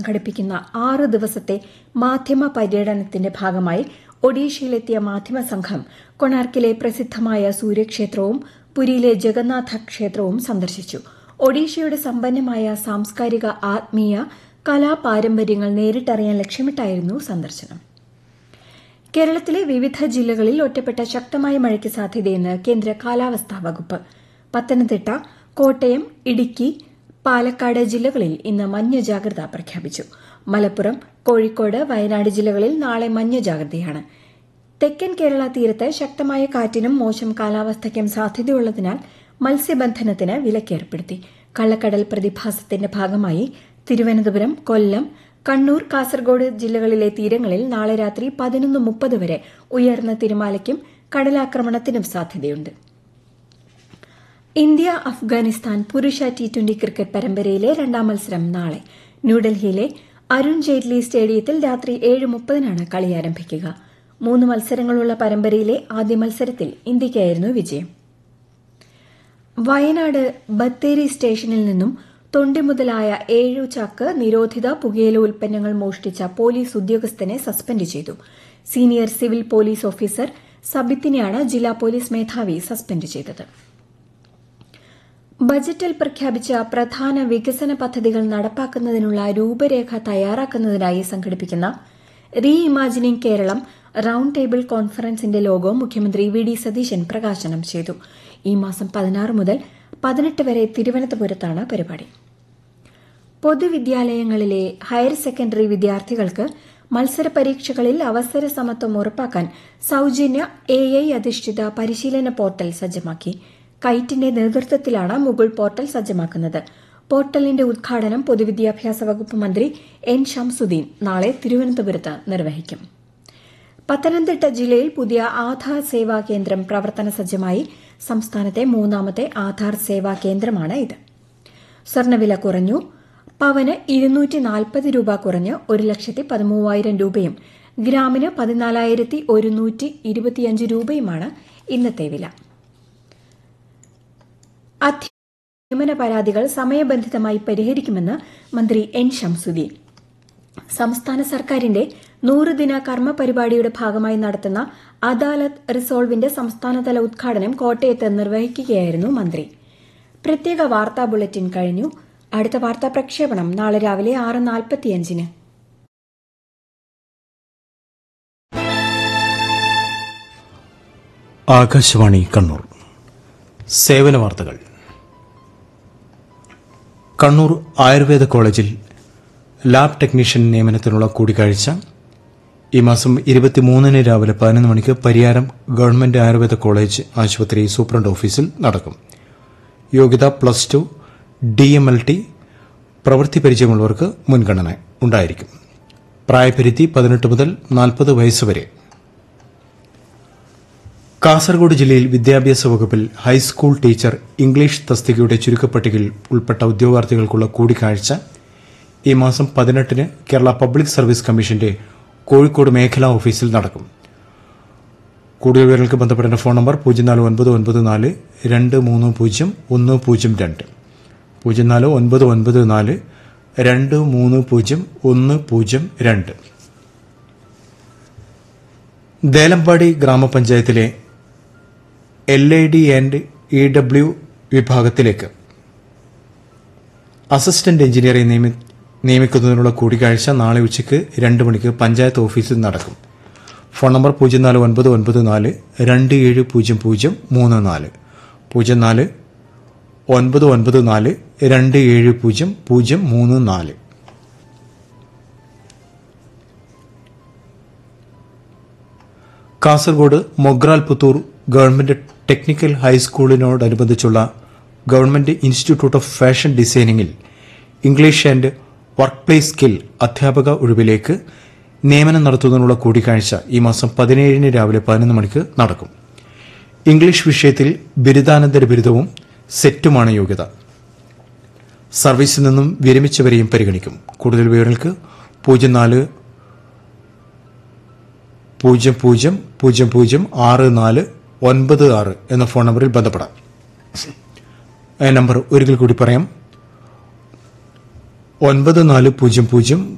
സംഘടിപ്പിക്കുന്ന ആറ് ദിവസത്തെ മാധ്യമ പര്യടനത്തിന്റെ ഭാഗമായി ഒഡീഷയിലെത്തിയ മാധ്യമ സംഘം കൊണാർക്കിലെ പ്രസിദ്ധമായ സൂര്യക്ഷേത്രവും പുരിയിലെ ജഗന്നാഥ ക്ഷേത്രവും സന്ദർശിച്ചു ഒഡീഷയുടെ സമ്പന്നമായ സാംസ്കാരിക ആത്മീയ കലാപാരമ്പര്യങ്ങൾ നേരിട്ടറിയാൻ ലക്ഷ്യമിട്ടായിരുന്നു സന്ദർശനം കേരളത്തിലെ വിവിധ ജില്ലകളിൽ ഒറ്റപ്പെട്ട ശക്തമായ മഴയ്ക്ക് സാധ്യതയെന്ന് കേന്ദ്ര കാലാവസ്ഥാ വകുപ്പ് പത്തനംതിട്ട കോട്ടയം ഇടുക്കി പാലക്കാട് ജില്ലകളിൽ ഇന്ന് മഞ്ഞ ജാഗ്രത പ്രഖ്യാപിച്ചു മലപ്പുറം കോഴിക്കോട് വയനാട് ജില്ലകളിൽ നാളെ മഞ്ഞ ജാഗ്രതയാണ് തെക്കൻ കേരള തീരത്ത് ശക്തമായ കാറ്റിനും മോശം കാലാവസ്ഥയ്ക്കും സാധ്യതയുള്ളതിനാൽ മത്സ്യബന്ധനത്തിന് വിലക്കേർപ്പെടുത്തി കള്ളക്കടൽ പ്രതിഭാസത്തിന്റെ ഭാഗമായി തിരുവനന്തപുരം കൊല്ലം കണ്ണൂർ കാസർഗോഡ് ജില്ലകളിലെ തീരങ്ങളിൽ നാളെ രാത്രി പതിനൊന്ന് മുപ്പത് വരെ ഉയർന്ന തിരമാലയ്ക്കും കടലാക്രമണത്തിനും സാധ്യതയുണ്ട് ഇന്ത്യ അഫ്ഗാനിസ്ഥാൻ പുരുഷ ടി ട്വന്റി ക്രിക്കറ്റ് പരമ്പരയിലെ രണ്ടാം മത്സരം നാളെ ന്യൂഡൽഹിയിലെ അരുൺ ജെയ്റ്റ്ലി സ്റ്റേഡിയത്തിൽ രാത്രി ഏഴ് മുപ്പതിനാണ് കളി ആരംഭിക്കുക മൂന്ന് മത്സരങ്ങളുള്ള പരമ്പരയിലെ ആദ്യ മത്സരത്തിൽ ഇന്ത്യയ്ക്കായിരുന്നു വിജയം വയനാട് ബത്തേരി സ്റ്റേഷനിൽ നിന്നും തൊണ്ടി മുതലായ ഏഴു ചാക്ക് നിരോധിത പുകയില ഉൽപ്പന്നങ്ങൾ മോഷ്ടിച്ച പോലീസ് ഉദ്യോഗസ്ഥനെ സസ്പെൻഡ് ചെയ്തു സീനിയർ സിവിൽ പോലീസ് ഓഫീസർ സബിത്തിനെയാണ് ജില്ലാ പോലീസ് മേധാവി സസ്പെൻഡ് ചെയ്തത് ബജറ്റിൽ പ്രഖ്യാപിച്ച പ്രധാന വികസന പദ്ധതികൾ നടപ്പാക്കുന്നതിനുള്ള രൂപരേഖ തയ്യാറാക്കുന്നതിനായി സംഘടിപ്പിക്കുന്ന re imagining Keralam round table കോൺഫറൻസിന്റെ ലോഗോ മുഖ്യമന്ത്രി വി ഡി സതീശൻ പ്രകാശനം ചെയ്തു ഈ മാസം പതിനാറ് മുതൽ പതിനെട്ട് വരെ തിരുവനന്തപുരത്താണ് പരിപാടി പൊതുവിദ്യാലയങ്ങളിലെ ഹയർ സെക്കൻഡറി വിദ്യാർത്ഥികൾക്ക് മത്സര പരീക്ഷകളിൽ അവസര സമത്വം ഉറപ്പാക്കാൻ സൌജന്യ എ ഐ അധിഷ്ഠിത പരിശീലന പോർട്ടൽ സജ്ജമാക്കി കൈറ്റിന്റെ നേതൃത്വത്തിലാണ് മുകുൾ പോർട്ടൽ സജ്ജമാക്കുന്നത് പോർട്ടലിന്റെ ഉദ്ഘാടനം പൊതുവിദ്യാഭ്യാസ വകുപ്പ് മന്ത്രി എൻ ഷംസുദ്ദീൻ നാളെ തിരുവനന്തപുരത്ത് നിർവഹിക്കും പത്തനംതിട്ട ജില്ലയിൽ പുതിയ ആധാർ സേവാ കേന്ദ്രം പ്രവർത്തന സജ്ജമായി സംസ്ഥാനത്തെ മൂന്നാമത്തെ ആധാർ സേവാ കേന്ദ്രമാണ് ഇത് സ്വർണ്ണവില കുറഞ്ഞു പവന് ഇരുന്നൂറ്റി നാൽപ്പത് രൂപ കുറഞ്ഞ് ഒരു ലക്ഷത്തി പതിമൂവായിരം രൂപയും ഗ്രാമിന് പതിനാലായിരത്തി ഒരുന്നൂറ്റി ഇരുപത്തിയഞ്ച് രൂപയുമാണ് ഇന്നത്തെ വില നിയമന പരാതികൾ സമയബന്ധിതമായി പരിഹരിക്കുമെന്ന് മന്ത്രി എൻ ഷംസുദ്ദീൻ സംസ്ഥാന സർക്കാരിന്റെ നൂറുദിന കർമ്മ പരിപാടിയുടെ ഭാഗമായി നടത്തുന്ന അദാലത്ത് റിസോൾവിന്റെ സംസ്ഥാനതല ഉദ്ഘാടനം കോട്ടയത്ത് നിർവഹിക്കുകയായിരുന്നു മന്ത്രി പ്രത്യേക വാർത്താ ബുള്ളറ്റിൻ കഴിഞ്ഞു അടുത്ത വാർത്താ പ്രക്ഷേപണം നാളെ രാവിലെ ആറ് നാൽപ്പത്തിയഞ്ചിന് ആകാശവാണി കണ്ണൂർ സേവന വാർത്തകൾ കണ്ണൂർ ആയുർവേദ കോളേജിൽ ലാബ് ടെക്നീഷ്യൻ നിയമനത്തിനുള്ള കൂടിക്കാഴ്ച ഈ മാസം ഇരുപത്തിമൂന്നിന് രാവിലെ പതിനൊന്ന് മണിക്ക് പരിയാരം ഗവൺമെന്റ് ആയുർവേദ കോളേജ് ആശുപത്രി സൂപ്രണ്ട് ഓഫീസിൽ നടക്കും യോഗ്യത plus two D M L T പ്രവൃത്തി പരിചയമുള്ളവർക്ക് മുൻഗണന ഉണ്ടായിരിക്കും പ്രായപരിധി പതിനെട്ട് മുതൽ നാൽപ്പത് വയസ്സ് വരെ കാസർഗോഡ് ജില്ലയിൽ വിദ്യാഭ്യാസ വകുപ്പിൽ ഹൈസ്കൂൾ ടീച്ചർ ഇംഗ്ലീഷ് തസ്തികയുടെ ചുരുക്കപ്പട്ടികയിൽ ഉൾപ്പെട്ട ഉദ്യോഗാർത്ഥികൾക്കുള്ള കൂടിക്കാഴ്ച ഈ മാസം പതിനെട്ടിന് കേരള പബ്ലിക് സർവീസ് കമ്മീഷന്റെ കോഴിക്കോട് മേഖലാ ഓഫീസിൽ നടക്കും കൂടുതൽ വിവരങ്ങൾക്ക് ബന്ധപ്പെടേണ്ട ഫോൺ നമ്പർ പൂജ്യം നാല് ഒൻപത് ഒൻപത് നാല് രണ്ട് മൂന്ന് പൂജ്യം ഒന്ന് പൂജ്യം രണ്ട് പൂജ്യം നാല് ഒൻപത് ഒൻപത് നാല് രണ്ട് മൂന്ന് പൂജ്യം ഒന്ന് പൂജ്യം രണ്ട് ദേലമ്പാടി ഗ്രാമപഞ്ചായത്തിലെ L I D and E W വിഭാഗത്തിലേക്ക് അസിസ്റ്റന്റ് എഞ്ചിനീയറെ നിയമി നിയമിക്കുന്നതിനുള്ള കൂടിക്കാഴ്ച നാളെ ഉച്ചയ്ക്ക് രണ്ട് മണിക്ക് പഞ്ചായത്ത് ഓഫീസിൽ നടക്കും ഫോൺ നമ്പർ പൂജ്യം നാല് ഒൻപത് ഒൻപത് നാല് രണ്ട് ഏഴ് പൂജ്യം പൂജ്യം മൂന്ന് നാല് പൂജ്യം നാല് ഒൻപത് ഒൻപത് നാല് രണ്ട് ഏഴ് പൂജ്യം പൂജ്യം മൂന്ന് നാല് കാസർഗോഡ് മൊഗ്രാൽ പുത്തൂർ ഗവൺമെന്റ് ടെക്നിക്കൽ ഹൈസ്കൂളിനോടനുബന്ധിച്ചുള്ള ഗവൺമെന്റ് ഇൻസ്റ്റിറ്റ്യൂട്ട് ഓഫ് ഫാഷൻ ഡിസൈനിംഗിൽ English and work place skill അധ്യാപക ഒഴിവിലേക്ക് നിയമനം നടത്തുന്നതിനുള്ള കൂടിക്കാഴ്ച ഈ മാസം പതിനേഴിന് രാവിലെ പതിനൊന്ന് മണിക്ക് നടക്കും ഇംഗ്ലീഷ് വിഷയത്തിൽ ബിരുദാനന്തര ബിരുദവും സെറ്റുമാണ് യോഗ്യത സർവീസിൽ നിന്നും വിരമിച്ചവരെയും പരിഗണിക്കും കൂടുതൽ വിവരങ്ങൾക്ക് പൂജ്യം നാല് പൂജ്യം പൂജ്യം പൂജ്യം പൂജ്യം ആറ് നാല് ഒൻപത് ആറ് എന്ന ഫോൺ നമ്പറിൽ ബന്ധപ്പെടാം നമ്പർ ഒരിക്കൽ കൂടി പറയാം ഒൻപത് നാല് പൂജ്യം പൂജ്യം